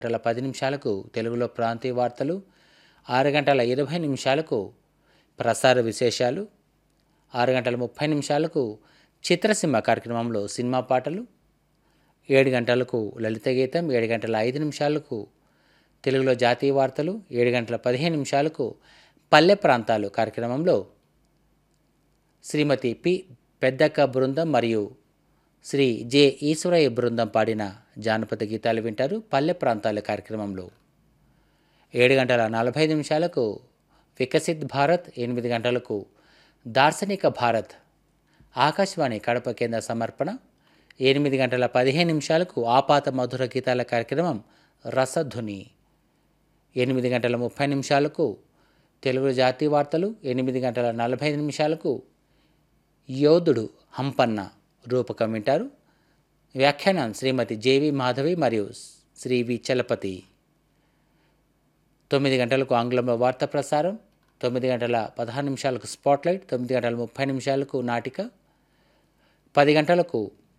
గంటల పది నిమిషాలకు తెలుగులో ప్రాంతీయ వార్తలు ఆరు గంటల ఇరవై నిమిషాలకు ప్రసార విశేషాలు ఆరు గంటల ముప్పై నిమిషాలకు చిత్రసీమ కార్యక్రమంలో సినిమా పాటలు ఏడు గంటలకు లలిత గీతం ఏడు గంటల ఐదు నిమిషాలకు తెలుగులో జాతీయ వార్తలు ఏడు గంటల పదిహేను నిమిషాలకు పల్లె ప్రాంతాలు కార్యక్రమంలో శ్రీమతి పి పెద్దక్క బృందం మరియు శ్రీ జె ఈశ్వరయ్య బృందం పాడిన జానపద గీతాలు వింటారు పల్లె ప్రాంతాల కార్యక్రమంలో ఏడు గంటల నలభై ఐదు నిమిషాలకు వికసిత్ భారత్ ఎనిమిది గంటలకు దార్శనిక భారత్ ఆకాశవాణి కడప కేంద్ర సమర్పణ ఎనిమిది గంటల పదిహేను నిమిషాలకు ఆపాత మధుర గీతాల కార్యక్రమం రసధుని ఎనిమిది గంటల ముప్పై నిమిషాలకు తెలుగు జాతీయ వార్తలు ఎనిమిది గంటల నలభై ఐదు నిమిషాలకు యోధుడు హంపన్న రూపకం వింటారు వ్యాఖ్యానం శ్రీమతి జేవి మాధవి మరియు శ్రీ వి చలపతి తొమ్మిది గంటలకు ఆంగ్లంలో వార్త ప్రసారం తొమ్మిది గంటల పదహారు నిమిషాలకు స్పాట్లైట్ తొమ్మిది గంటల ముప్పై నిమిషాలకు నాటిక పది గంటలకు